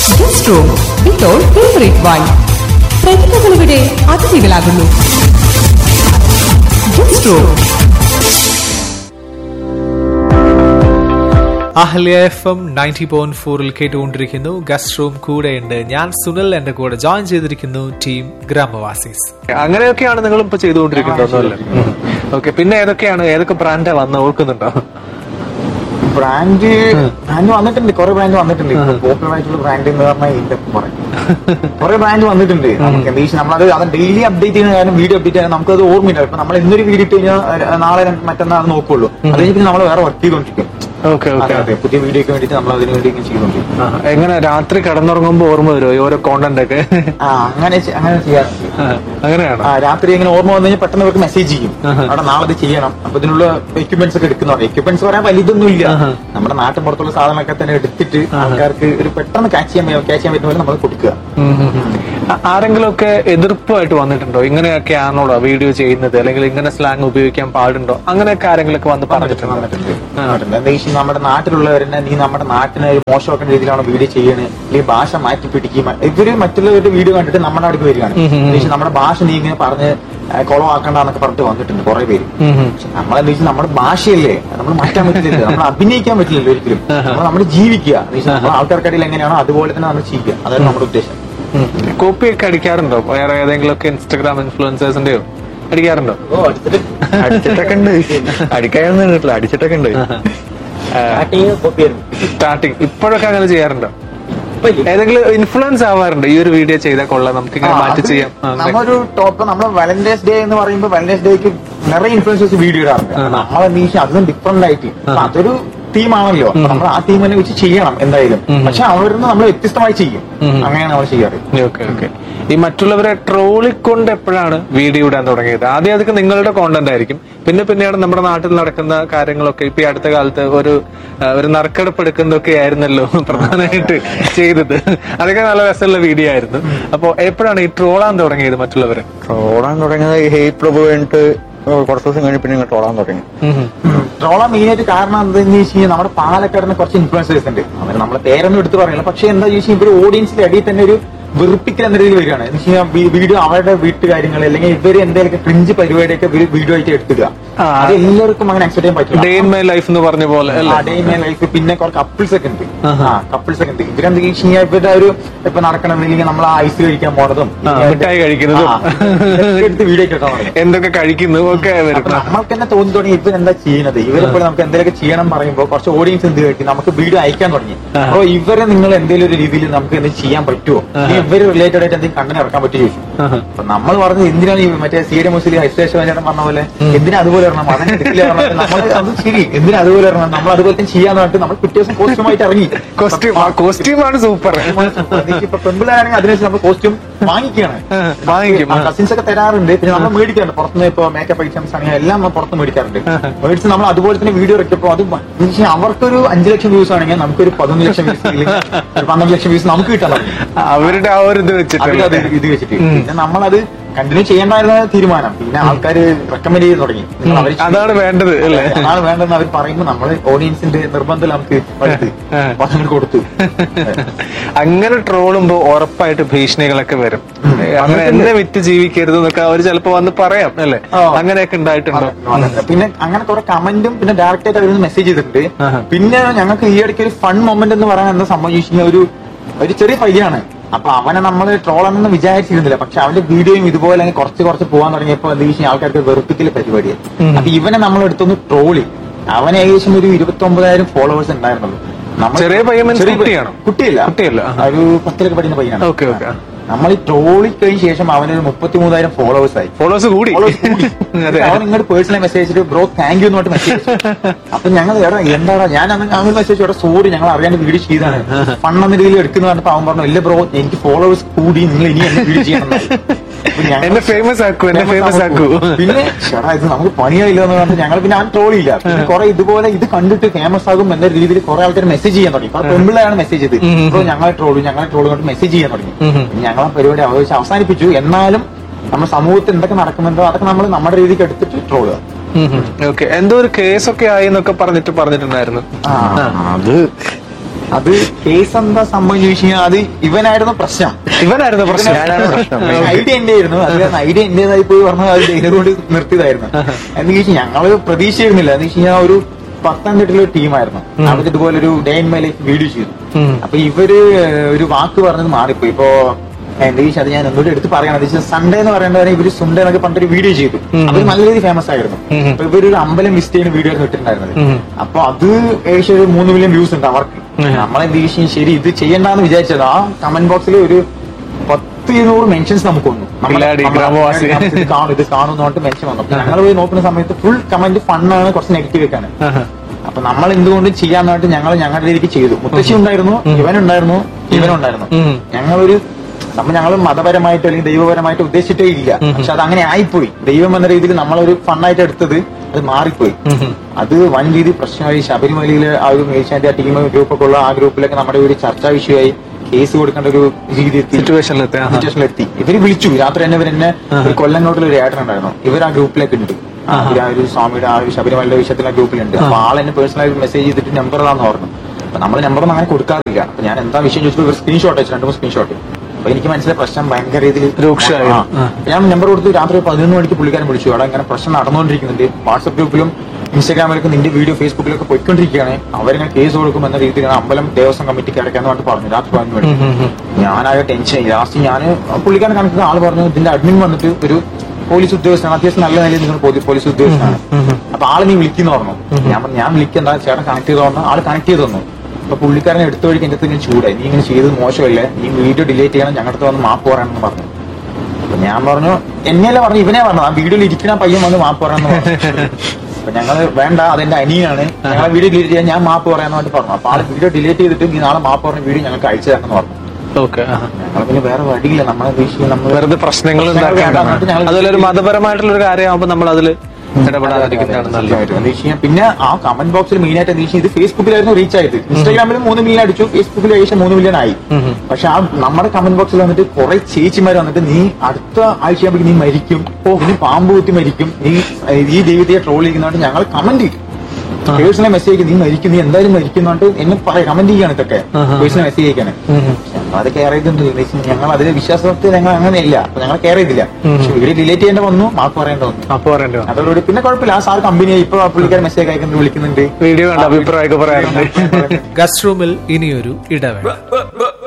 Guest room ഇപ്പോൾ favourite wine പ്രതിഭകളിവിടെ അതിഥികളാകുന്നു guest room Ahalya F M ninety point ഫോറിൽ കേട്ടുകൊണ്ടിരിക്കുന്നു ഗസ്റ്റ് റൂം കൂടെയുണ്ട് ഞാൻ സുനിൽ എന്റെ കൂടെ ജോയിൻ ചെയ്തിരിക്കുന്നു ടീം ഗ്രാമവാസീസ് അങ്ങനെയൊക്കെയാണ് നിങ്ങൾ ഇപ്പൊ ചെയ്തുകൊണ്ടിരിക്കുന്നത് ഓക്കെ പിന്നെ ഏതൊക്കെയാണ് ഏതൊക്കെ ബ്രാൻഡാ വന്ന് ഓർക്കുന്നുണ്ടോ ബ്രാൻഡ് ബ്രാൻഡ് വന്നിട്ടുണ്ട് കുറെ ബ്രാൻഡ് വന്നിട്ടുണ്ട് പോപ്പുലർ ആയിട്ടുള്ള ബ്രാൻഡ് എന്ന് പറഞ്ഞാൽ ഇതൊക്കെ പറയും കുറെ ബ്രാൻഡ് വന്നിട്ടുണ്ട് നമുക്ക് എന്താ വെച്ചാൽ നമ്മളത് അത് ഡെയിലി അപ്ഡേറ്റ് ചെയ്യുന്ന കാര്യം വീഡിയോ അപ്ഡേറ്റ് ചെയ്യാൻ നമുക്കത് ഓർമ്മയില്ല ഇപ്പൊ നമ്മൾ എന്തൊരു വീഡിയോ ഇട്ട് കഴിഞ്ഞാൽ അഹ് നാളെ രണ്ട് മറ്റന്നാൾ അത് നോക്കുള്ളൂ അത് കഴിഞ്ഞ് നമ്മൾ വേറെ വർക്ക് ചെയ്തോണ്ടിരിക്കും ഓക്കെ അതെ ഓക്കെ അതെ പുതിയ വീഡിയോക്ക് വേണ്ടിയിട്ട് നമ്മൾ അതിന് വേണ്ടി ഇങ്ങനെ ചെയ്തോണ്ടിരിക്കും എങ്ങനെ രാത്രി കിടന്നുറങ്ങുമ്പോ ഓർമ്മ വരുമോ ഈ ഓരോ കോണ്ടന്റ് ഒക്കെ ആ അങ്ങനെ ചെ- അങ്ങനെ ചെയ്യാറുണ്ട് ആ, അങ്ങനെയാണോ ആ രാത്രി ഇങ്ങനെ ഓർമ്മ വന്നു കഴിഞ്ഞാൽ പെട്ടെന്ന് അവർക്ക് മെസ്സേജ് ചെയ്യും അവിടെ നാളെ ഇത് ചെയ്യണം അപ്പൊ ഇതിനുള്ള എക്യുപ്മെന്റ്സ് ഒക്കെ എടുക്കുന്ന എക്യുപ്മെന്റ്സ് പറയാൻ വലിയതൊന്നും ഇല്ല നമ്മുടെ നാട്ടിൻ പുറത്തുള്ള സാധനങ്ങളൊക്കെ തന്നെ എടുത്തിട്ട് ആൾക്കാർക്ക് ഒരു പെട്ടെന്ന് ക്യാച്ച് ചെയ്യാൻ ക്യാച്ച് ചെയ്യാൻ പറ്റുന്ന പോലെ നമ്മൾ കൊടുക്കുക ഉം ഉം ഉം. ആ- ആരെങ്കിലുമൊക്കെ എതിർപ്പായിട്ട് വന്നിട്ടുണ്ടോ ഇങ്ങനെയൊക്കെ ആണോടോ വീഡിയോ ചെയ്യുന്നത് അല്ലെങ്കിൽ ഇങ്ങനെ സ്ലാങ് ഉപയോഗിക്കാൻ പാടുണ്ടോ അങ്ങനെയൊക്കെ ആരെങ്കിലൊക്കെ വന്ന് പറഞ്ഞിട്ടുണ്ടോ വന്നിട്ടുണ്ട് വന്നിട്ടുണ്ട്. എന്താ വെച്ചാൽ നമ്മുടെ നാട്ടിലുള്ളവരെന്നെ നീ നമ്മുടെ നാട്ടിനെ ഒരു മോശമാക്കുന്ന രീതിയിലാണ് വീഡിയോ ചെയ്യണത് അല്ലെങ്കിൽ ഭാഷ മാറ്റി പിടിക്കുക ഇവര് മറ്റുള്ളവരുടെ വീഡിയോ കണ്ടിട്ട് നമ്മുടെ അടുത്ത് വരികയാണ് എന്താ വെച്ചാൽ നമ്മുടെ ഭാഷ നീ ഇങ്ങനെ പറഞ്ഞ് കുളമാക്കണ്ടെന്നൊക്കെ പറഞ്ഞിട്ട് വന്നിട്ടുണ്ട് കുറെ പേര് ഉം ഉം. പക്ഷെ നമ്മളെന്താ വെച്ചാൽ നമ്മുടെ ഭാഷയല്ലേ അത് നമ്മൾ മാറ്റാൻ പറ്റില്ല നമ്മൾ അഭിനയിക്കാൻ പറ്റില്ലല്ലോ ഒരിക്കലും നമ്മൾ നമ്മൾ ജീവിക്കുക എന്ന് വെച്ചാൽ നമ്മൾ ആൾക്കാർക്കിടയിൽ എങ്ങനെയാണോ അതുപോലെ തന്നെ നമ്മൾ ചെയ്യുക അതാണ് നമ്മുടെ ഉദ്ദേശം കോപ്പി ഒക്കെ അടിക്കാറുണ്ടോ വേറെ ഏതെങ്കിലും ഒക്കെ ഇൻസ്റ്റാഗ്രാം ഇൻഫ്ലുവൻസേഴ്സിന്റെയോ അടിക്കാറുണ്ടോ ഓ അടുത്തിട്ട് അടിച്ചിട്ടൊക്കെ ഉണ്ട് അടിക്കാനൊന്നും കിട്ടില്ല അടിച്ചിട്ടൊക്കെ ഉണ്ട് സ്റ്റാർട്ടിങ് കോപ്പി ആയിരുന്നു സ്റ്റാർട്ടിങ് ഇപ്പോഴൊക്കെ അങ്ങനെ ചെയ്യാറുണ്ടോ ഇപ്പൊ ഇല്ല. ഏതെങ്കിലും ഇൻഫ്ലുവൻസ് ആവാറുണ്ട് ഈ ഒരു വീഡിയോ ചെയ്താൽ കൊള്ളാം നമുക്ക് ഇങ്ങനെ ആ, മാറ്റി അത് ചെയ്യാം ആ, അങ്ങനെ. നമ്മൊരു ടോപ്പ് നമ്മൾ വാലന്റൈൻസ് ഡേ എന്ന് പറയുമ്പോൾ വാലന്റൈൻസ് ഡേക്ക് നിറയെ ഇൻഫ്ലുവൻസേഴ്സ് വീഡിയോ ഇടാറുണ്ട് നമ്മൾ എന്ത് വെച്ചാൽ അതിനും ഡിഫറെന്റ് ആയിട്ട് അപ്പൊ അതൊരു ടീമാണല്ലോ അപ്പൊ നമ്മൾ ആ ടീം തന്നെ വെച്ച് ചെയ്യണം എന്തായാലും പക്ഷെ അവരിന്ന് നമ്മൾ വ്യത്യസ്തമായി ചെയ്യും അങ്ങനെയാണ് നമ്മൾ ചെയ്യാറ് ഓക്കെ ഓക്കെ ഈ മറ്റുള്ളവരെ ട്രോളിക്കൊണ്ട് എപ്പോഴാണ് വീഡിയോ ഇടാൻ തുടങ്ങിയത് ആദ്യം അതൊക്കെ നിങ്ങളുടെ കോണ്ടന്റ് ആയിരിക്കും പിന്നെ പിന്നെയാണ് നമ്മുടെ നാട്ടിൽ നടക്കുന്ന കാര്യങ്ങളൊക്കെ ഇപ്പൊ ഈ അടുത്ത കാലത്ത് ഒരു ആ, ഒരു നറുക്കെടുപ്പ് എടുക്കുന്നതൊക്കെ ആയിരുന്നല്ലോ പ്രധാനമായിട്ട് ചെയ്തത് അതൊക്കെ നല്ല രസമുള്ള വീഡിയോ ആയിരുന്നു അപ്പൊ എപ്പോഴാണ് ഈ ട്രോളാൻ തുടങ്ങിയത് മറ്റുള്ളവരെ ട്രോളാൻ തുടങ്ങിയത് ഈ ഹേയ് പ്രഭു കഴിഞ്ഞിട്ട് കുറച്ച് ദിവസം കഴിഞ്ഞ് പിന്നെ ഇങ്ങനെ ട്രോളാൻ തുടങ്ങി ട്രോളാൻ മെയിൻ ആയിട്ട് കാരണം എന്താണെന്ന് വെച്ച് കഴിഞ്ഞാൽ നമ്മുടെ പാലക്കാടിന് കുറച്ച് ഇൻഫ്ലുവൻസേഴ്സ് ഉണ്ട് അവർ നമ്മളെ പേരൊന്നും എടുത്ത് പറയില്ല പക്ഷെ എന്താ ചോദിച്ചാൽ ഇവര് ഓഡിയൻസിന്റെ ഇടയിൽ തന്നെ ഒരു വെറുപ്പിക്കൽ എന്ന രീതിയിൽ വരികയാണ് എന്ന് വെച്ച് കഴിഞ്ഞാൽ വീഡിയോ അവരുടെ വീട്ടുകാര്യങ്ങൾ അല്ലെങ്കിൽ ഇവര് എന്തെങ്കിലും ക്രിഞ്ച് പരിപാടിയൊക്കെ വീഡിയോ ആയിട്ട് എടുത്തിടുക ആ. അത് എല്ലാവർക്കും അങ്ങനെ അക്സെപ്റ്റ് ചെയ്യാൻ പറ്റില്ല ഡേ ഇൻ മൈ ലൈഫ് എന്ന് പറഞ്ഞ പോലെ അല്ലേ ലൈഫ് പിന്നെ കുറച്ച് കപ്പിൾസ് ഒക്കെ ഉണ്ട് ആ കപ്പിൾസ് ഒക്കെ ഉണ്ട് ഇവരെന്താ വെച്ച് കഴിഞ്ഞാൽ ഇവരുടെ ഒരു ഇപ്പൊ നടക്കണമെന്നില്ലെങ്കിൽ നമ്മൾ ആ ഐസ് കഴിക്കാൻ പോണതും ആ, മിഠായി കഴിക്കുന്നതും. ആ, ഇതൊക്കെ എടുത്ത് വീഡിയോ ഇട്ടാൽ മതി എന്തൊക്കെ കഴിക്കുന്നു ഒക്കെ വരും അപ്പൊ നമ്മൾക്ക് തന്നെ തോന്നി തുടങ്ങി ഇവർ എന്താ ചെയ്യുന്നത് ഇവരെപ്പോഴും നമുക്ക് എന്തെങ്കിലുമൊക്കെ ചെയ്യണം പറയുമ്പോൾ കുറച്ച് ഓഡിയൻസ് എന്ത് കേട്ടി നമുക്ക് വീഡിയോ അയക്കാൻ തുടങ്ങി അപ്പൊ ഇവരെ നിങ്ങൾ എന്തെങ്കിലും ഒരു രീതിയിൽ നമുക്ക് എന്തെങ്കിലും ചെയ്യാൻ പറ്റുമോ ഇവര് റിലേറ്റഡ് ആയിട്ട് എന്തെങ്കിലും കണ്ടന്റ് ഇറക്കാൻ പറ്റുമോ ചോദിച്ചു അപ്പൊ നമ്മൾ പറഞ്ഞത് എന്തിനാണ് ഈ മറ്റേ സി ഡി മുസ്ലിം ഹൈസ്റ്റേഷൻ പറഞ്ഞ പോലെ എന്തിനാ അതുപോലെ ഇറങ്ങണം അതിനെ എടുക്കില്ല പറഞ്ഞിട്ട് നമ്മൾ അത് ശരി എന്തിനാ അതുപോലെ ഇറങ്ങണം നമ്മൾ അതുപോലെ തന്നെ ചെയ്യാന്ന് പറഞ്ഞിട്ട് നമ്മൾ പിറ്റേ ദിവസം കോസ്റ്റ്യൂമായിട്ട് ഇറങ്ങി കോസ്റ്റ്യൂം കോസ്റ്റ്യൂമാണ് സൂപ്പർ ഇപ്പൊ പെമ്പിളാണെങ്കിൽ അതിനനുസരിച്ച് നമ്മൾ കോസ്റ്റ്യൂം വാങ്ങിക്കുകയാണ് വാങ്ങിക്കും. കസിൻസ് ഒക്കെ തരാറുണ്ട് പിന്നെ നമ്മൾ മേടിക്കാറുണ്ട് പുറത്തുനിന്ന് ഇപ്പൊ മേക്കപ്പ് ഐറ്റംസ് ആണെങ്കിൽ എല്ലാം നമ്മൾ പുറത്ത് മേടിക്കാറുണ്ട് മേടിച്ച് നമ്മൾ അതുപോലെ തന്നെ വീഡിയോ ഇറക്കിയപ്പോ അത് ഭ- എന്ന് വെച്ചാൽ അവർക്കൊരു അഞ്ചു ലക്ഷം വ്യൂസ് ആണെങ്കിൽ നമുക്കൊരു പതിനൊന്ന് ലക്ഷം വ്യൂസ് ഒരു പന്ത്രണ്ട് ലക്ഷം വ്യൂസ് നമുക്ക് കിട്ടാൻ തുടങ്ങി അവരുടെ ആ ഒരു ഇത് അവരത് വെച്ചിട്ട് ഇത് വെച്ചിട്ട് പിന്നെ നമ്മളത് കണ്ടിന്യൂ ചെയ്യേണ്ടായിരുന്ന തീരുമാനം പിന്നെ ആൾക്കാർ റെക്കമെൻഡ് ചെയ്ത് തുടങ്ങി നിങ്ങൾ അവര് ചെയ്യ്. അതാണ് വേണ്ടത് അല്ലേ അതാണ് വേണ്ടതെന്ന് അവർ പറയുമ്പോൾ നമ്മൾ ഓഡിയൻസിന്റെ നിർബന്ധം നമുക്ക് എടുത്ത് ആ. അപ്പൊ അതങ്ങട് കൊടുത്തു അങ്ങനെ ട്രോളുമ്പോ ഉറപ്പായിട്ട് ഭീഷണികളൊക്കെ വരും അങ്ങനെ എന്നെ വിറ്റ് ജീവിക്കരുത് എന്നൊക്കെ അവർ ചിലപ്പോ വന്ന് പറയാം അല്ലേ ആ. അങ്ങനെയൊക്കെ ഉണ്ടായിട്ടുണ്ടോ വന്നിട്ടുണ്ട്. പിന്നെ അങ്ങനെ കുറെ കമന്റും പിന്നെ ഡയറക്റ്റ് ആയിട്ട് അവരൊന്ന് മെസ്സേജ് ചെയ്തിട്ടുണ്ട് പിന്നെ ഞങ്ങൾക്ക് ഈ ഇടയ്ക്ക് ഒരു ഫൺ മൊമെന്റ് എന്ന് പറയാൻ എന്താ സംഭവിച്ചിട്ടുള്ള ഒരു ഒരു ചെറിയ പയ്യാണ് അപ്പൊ അവനെ നമ്മൾ ട്രോളാണെന്ന് വിചാരിച്ചിരുന്നില്ല പക്ഷെ അവന്റെ വീഡിയോയും ഇതുപോലെ അങ്ങ് കുറച്ച് കുറച്ച് പോകാൻ തുടങ്ങിയപ്പോ എന്താ വെച്ചാൽ ആൾക്കാർക്ക് വെറുപ്പിക്കൽ പരിപാടിയായി അപ്പൊ ഇവനെ നമ്മൾ എടുത്തൊന്ന് ട്രോളി അവന് ഏകദേശം ഒരു ഇരുപത്തി ഒമ്പതായിരം ഫോളോവേഴ്സ് ഉണ്ടായിരുന്നുള്ളൂ നമ്മൾ ചെറിയ പയ്യൻ means ചെറിയ കുട്ടിയാണോ? കുട്ടിയല്ല കുട്ടിയല്ല, ആ. ഒരു പത്തിലൊക്കെ പഠിക്കുന്ന പയ്യനാണ് ഓക്കെ ഓക്കെ നമ്മൾ ഈ ട്രോളി കഴിഞ്ഞ ശേഷം അവനൊരു മുപ്പത്തി മൂന്നായിരം ഫോളോവേഴ്സ് ആയി ഫോളോവേഴ്സ് കൂടി അതെ അവൻ ഇങ്ങോട്ട് personal message bro thank you എന്ന് മെസ്സേജ് അപ്പൊ ഞങ്ങൾ എടാ എന്താടാ ഞാൻ അന്ന് അവൻ മെസ്സേജ് എടാ സോറി ഞങ്ങൾ അറിയാണ്ട് വീഡിയോ ചെയ്താണ് ഫണ്ണെന്ന രീതിയിൽ എടുക്കുന്ന പറഞ്ഞപ്പോ അവൻ പറഞ്ഞു ഇല്ല ബ്രോ എനിക്ക് ഫോളോവേഴ്സ് കൂടി നിങ്ങൾ ഇനി എന്നെ വീഡിയോ ചെയ്യണം അപ്പൊ ഞങ്ങൾ- എന്നെ ഫേമസ് ആക്കൂ എന്നെ ഫേമസ് ആക്കൂ പിന്നെ ചേട്ടാ ഇത് നമുക്ക് പണിയായില്ല എന്ന് പറഞ്ഞിട്ട് ഞങ്ങൾ പിന്നെ അവൻ ട്രോളിയില്ല പിന്നെ കുറെ ഇതുപോലെ ഇത് കണ്ടിട്ട് ഫേമസ് ആകും എന്ന രീതിയിൽ കുറെ ആൾക്കാർ മെസ്സേജ് ചെയ്യാൻ തുടങ്ങി കുറെ പെമ്പിളാണ് മെസ്സേജ് ചെയ്ത് ബ്രോ ഞങ്ങളെ ട്രോളു ഞങ്ങളെ ട്രോളു കൊണ്ട് മെസ്സേജ് ചെയ്യാൻ തുടങ്ങി പിന്നെ ഞങ്ങൾ ആ പരിപാടി അവകാശം അവസാനിപ്പിച്ചു എന്നാലും നമ്മുടെ സമൂഹത്തിൽ എന്തൊക്കെ നടക്കുന്നുണ്ടോ അതൊക്കെ നമ്മൾ നമ്മുടെ രീതിക്ക് എടുത്തിട്ട് ട്രോളുക ഓക്കെ എന്തോ ഒരു കേസൊക്കെ ആയി എന്നൊക്കെ പറഞ്ഞിട്ട് പറഞ്ഞിട്ടുണ്ടായിരുന്നു ആ അത് അത് കേസ് എന്താ സംഭവം ചോദിച്ചു കഴിഞ്ഞാൽ അത് ഇവനായിരുന്നു പ്രശ്നം ഇവനായിരുന്നു പ്രശ്നം ഞാനാണ് പ്രശ്നം. ഐഡിയ എന്റെ ആയിരുന്നു അത് കാരണം ഐഡിയ എന്റേതായി പോയി പറഞ്ഞാൽ അത് ധൈര്യം കൊണ്ട് നിർത്തിയതായിരുന്നു എന്ന് ചോദിച്ചാൽ ഞങ്ങള് പ്രതീക്ഷയായിരുന്നില്ല എന്ന് വെച്ച് കഴിഞ്ഞാൽ ഒരു പത്തനംതിട്ടയിലെ ഒരു ടീമായിരുന്നു അവർ ഇതുപോലെ ഒരു day in my life video ചെയ്തു ഉം. അപ്പൊ ഇവര് ഒരു വാക്ക് പറഞ്ഞത് മാറിപ്പോയി ഇപ്പോ എന്റെ ചോദിച്ചാൽ അത് ഞാൻ എന്തുകൊണ്ട് എടുത്ത് പറയണം സൺഡേ എന്ന് പറയേണ്ടവരെ ഇവര് സുണ്ടേ എന്നൊക്കെ പറഞ്ഞൊരു വീഡിയോ ചെയ്തു അവർ നല്ല രീതിയിൽ ഫേമസ് ആയിരുന്നു ഉം. അപ്പൊ ഇവരൊരു അമ്പലം വിസിറ്റ് ചെയ്യുന്ന വീഡിയോ ആയിരുന്നു ഇട്ടിട്ടുണ്ടായിരുന്നത് ഉം. അപ്പൊ അത് ഏകദേശം ഒരു മൂന്ന് മില്യൺ വ്യൂസ് ഉണ്ട് അവർക്ക് ഉം. നമ്മളെ വീശി ശരി ഇത് ചെയ്യണ്ടെന്ന് വിചാരിച്ചത് ആ കമന്റ് ബോക്സിൽ ഒരു പത്ത് ഇരുന്നൂറ് മെൻഷൻസ് നമുക്ക് വന്നു നമ്മളെ- ഇല്ലാടി, നമ്മളെ- ഗ്രാമവാസി. ഇത് കാണും ഇത് കാണും എന്ന് പറഞ്ഞിട്ട് മെൻഷൻ വന്നു ഞങ്ങൾ പോയി നോക്കുന്ന സമയത്ത് ഫുൾ കമന്റ് ഫണ്ണാണ് കുറച്ച് നെഗറ്റീവ് ഒക്കെയാണ് ആഹാ. അപ്പൊ നമ്മൾ എന്തുകൊണ്ട് ചെയ്യാന്ന് പറഞ്ഞിട്ട് ഞങ്ങൾ ഞങ്ങളുടെ രീതിക്ക് ചെയ്തു മുത്തശ്ശി ഉണ്ടായിരുന്നു ഇവനുണ്ടായിരുന്നു ഇവനുണ്ടായിരുന്നു ഉം. ഞങ്ങളൊരു നമ്മൾ ഞങ്ങൾ മതപരമായിട്ട് അല്ലെങ്കിൽ ദൈവപരമായിട്ട് ഉദ്ദേശിച്ചിട്ടേ ഇല്ല പക്ഷെ അത് അങ്ങനെ ആയിപ്പോയി ദൈവം എന്ന രീതിയിൽ നമ്മളൊരു ഫണ്ണായിട്ട് എടുത്തത് അത് മാറിപ്പോയി ഉം. അത് വൻ രീതി പ്രശ്നമായി ശബരിമലയിലെ ആ ഒരു മേൽശാന്തി ആ ടീം ഗ്രൂപ്പൊക്കെ ഉള്ള ആ ഗ്രൂപ്പിലൊക്കെ നമ്മുടെ ഒരു ചർച്ചാ വിഷയമായി കേസ് കൊടുക്കേണ്ട ഒരു രീതി എത്തി സിറ്റുവേഷനിലെത്തി ആഹാ. സിറ്റുവേഷനിലെത്തി ഇവര് വിളിച്ചു രാത്രി തന്നെ ഇവരെന്നെ ഒരു കൊല്ലങ്ങോട്ടുള്ള ഒരു ഏട്ടൻ ഉണ്ടായിരുന്നു ഇവർ ആ ഗ്രൂപ്പിലേക്ക് ഉണ്ട് ആ, ഇവര് ആ ഒരു സ്വാമിയുടെ ആ ഒരു ശബരിമലയുടെ വിഷയത്തിൽ ആ ഗ്രൂപ്പിലുണ്ട് അപ്പൊ ആളെന്നെ പേഴ്സണലായി മെസ്സേജ് ചെയ്തിട്ട് നമ്പർ താന്ന് പറഞ്ഞു അപ്പൊ നമ്മൾ നമ്പർ ഒന്നും അങ്ങനെ കൊടുക്കാറില്ല അപ്പൊ ഞാൻ എന്താ വിഷയം ചോദിച്ചപ്പോൾ ഇവർ സ്ക്രീൻഷോട്ട് അയച്ചു രണ്ടു മൂന്ന് സ്ക്രീൻഷോട്ട് അപ്പൊ എനിക്ക് മനസ്സിലായ പ്രശ്നം ഭയങ്കര രീതിയിൽ രൂക്ഷമായി. ആ. ആ. ഞാൻ നമ്പർ കൊടുത്ത് രാത്രി പതിനൊന്ന് മണിക്ക് പുള്ളിക്കാരൻ വിളിച്ചു അവിടെ ഇങ്ങനെ പ്രശ്നം നടന്നുകൊണ്ടിരിക്കുന്നുണ്ട് വാട്സ്ആപ്പ് ഗ്രൂപ്പിലും ഇൻസ്റ്റാഗ്രാമിലൊക്കെ നിന്റെ വീഡിയോ ഫേസ്ബുക്കിലൊക്കെ പോയിക്കൊണ്ടിരിക്കുകയാണ് അവരിങ്ങനെ കേസ് കൊടുക്കും എന്ന രീതിയിലാണ് അമ്പലം ദേവസ്വം കമ്മിറ്റിക്ക് അടയ്ക്കാന്ന് പറഞ്ഞിട്ട് പറഞ്ഞു രാത്രി പതിനൊന്ന് മണിക്ക് ഞാനാകെ ടെൻഷൻ ലാസ്റ്റ് ഞാൻ പുള്ളിക്കാരൻ കണക്കുന്ന ആള് പറഞ്ഞു ഇതിന്റെ അഡ്മിൻ വന്നിട്ട് ഒരു പോലീസ് ഉദ്യോഗസ്ഥനാണ് അത്യാവശ്യം നല്ല നിലയിൽ നിങ്ങൾ പോലീ- പോലീസ് ഉദ്യോഗസ്ഥനാണ് അപ്പൊ ആള് നീ വിളിക്കുന്നു പറഞ്ഞു ഞാൻ പറഞ്ഞു ഞാൻ വിളിക്കണ്ട ചേട്ടൻ കണക്ട് ചെയ്ത് പറഞ്ഞു ആള് കണക്ട് ചെയ്ത് തന്നു അപ്പൊ പുള്ളിക്കാരൻ എടുത്ത വഴിക്ക് എന്റെ അടുത്ത് ഇങ്ങനെ ചൂടായി നീ ഇങ്ങനെ ചെയ്തത് മോശമല്ലേ നീ വീഡിയോ ഡിലീറ്റ് ചെയ്യണം ഞങ്ങളുടെ അടുത്ത് വന്ന് മാപ്പ് പറയാനെന്ന് പറഞ്ഞു അപ്പൊ ഞാൻ പറഞ്ഞു എന്നെയല്ല പറഞ്ഞു ഇവനെ പറഞ്ഞു ആ വീഡിയോയിൽ ഇരിക്കുന്ന ആ പയ്യൻ വന്ന് മാപ്പ് പറയാന്ന് പറഞ്ഞു അപ്പൊ ഞങ്ങള് വേണ്ട അതെന്റെ അനിയനാണ് ഞങ്ങളെ വീഡിയോ ഡിലീറ്റ് ചെയ്യാൻ ഞാൻ മാപ്പ് പറയാന്ന് പറഞ്ഞിട്ട് പറഞ്ഞു അപ്പൊ ആള് വീഡിയോ ഡിലീറ്റ് ചെയ്തിട്ട് നീ നാളെ മാപ്പ് പറഞ്ഞ വീഡിയോ ഞങ്ങൾക്ക് അയച്ചു തരണം പറഞ്ഞു ഓക്കെ ആഹാ. ഞങ്ങൾ പിന്നെ വേറെ വഴിയില്ല നമ്മളെ ഉദ്ദേശിക്കുന്നത് നമ്മൾ വെറുതെ പ്രശ്നങ്ങൾ പ്രശ്നങ്ങൾ വേണ്ട എന്നിട്ട് ഞങ്ങൾ അതിലൊരു മതപരമായിട്ടുള്ള ഒരു കാര്യമാകുമ്പോൾ നമ്മൾ അതിൽ ഇടപെടാതിരിക്കുന്നതാണ് നല്ലത് സത്യമായിട്ടും. എന്താ വെച്ച് കഴിഞ്ഞാൽ പിന്നെ ആ കമന്റ് ബോക്സിൽ മെയിൻ ആയിട്ട് എന്താ വെച്ചാൽ ഇത് ഫേസ്ബുക്കിലായിരുന്നു റീച്ച് ആയത് ഇൻസ്റ്റാഗ്രാമിൽ മൂന്ന് മില്യൺ അടിച്ചു ഫേസ്ബുക്കിൽ ഏകദേശം മൂന്ന് മില്യൺ ആയി പക്ഷെ ആ നമ്മുടെ കമന്റ് ബോക്സിൽ വന്നിട്ട് കുറെ ചേച്ചിമാർ വന്നിട്ട് നീ അടുത്ത ആഴ്ചയാകുമ്പോൾ നീ മരിക്കും നീ പാമ്പ് കുത്തി മരിക്കും നീ ഏഹ്, ഈ ദൈവത്തെ ട്രോൾ ചെയ്യുന്നതുകൊണ്ട് ഞങ്ങൾ കമന്റ് ചെയ്യും പേഴ്സണൽ മെസ്സേജ് നീ മരിക്കും നീ എന്തായാലും മരിക്കും എന്ന് പറഞ്ഞിട്ട് എന്നെ പറയാം കമന്റ് ചെയ്യാണ് ഇതൊക്കെ പേഴ്സണൽ മെസ്സേജ് അയക്കാണ് ഞങ്ങൾ അത് കെയർ ചെയ്തിട്ടുണ്ട് എന്ന് വെച്ചാൽ ഞങ്ങൾ അതിലെ വിശ്വാസത്തിൽ ഞങ്ങൾ അങ്ങനെയില്ല അപ്പൊ ഞങ്ങൾ കെയർ ചെയ്തില്ല പക്ഷെ വീഡിയോ ഡിലേറ്റ് ചെയ്യേണ്ട വന്നു മാപ്പ് പറയേണ്ട വന്നു അപ്പൊ പറയേണ്ടി വന്നു അതോടുകൂടി പിന്നെ കുഴപ്പമില്ല ആ സാർ കമ്പനി ഇപ്പൊ പുള്ളിക്കാരൻ മെസ്സേജ് അയക്കുന്നുണ്ട് വിളിക്കുന്നുണ്ട് വീഡിയോ കണ്ട അഭിപ്രായമൊക്കെ പറയാറുണ്ട് ഗസ്റ്റ് റൂമിൽ ഇനിയൊരു ഇടവേള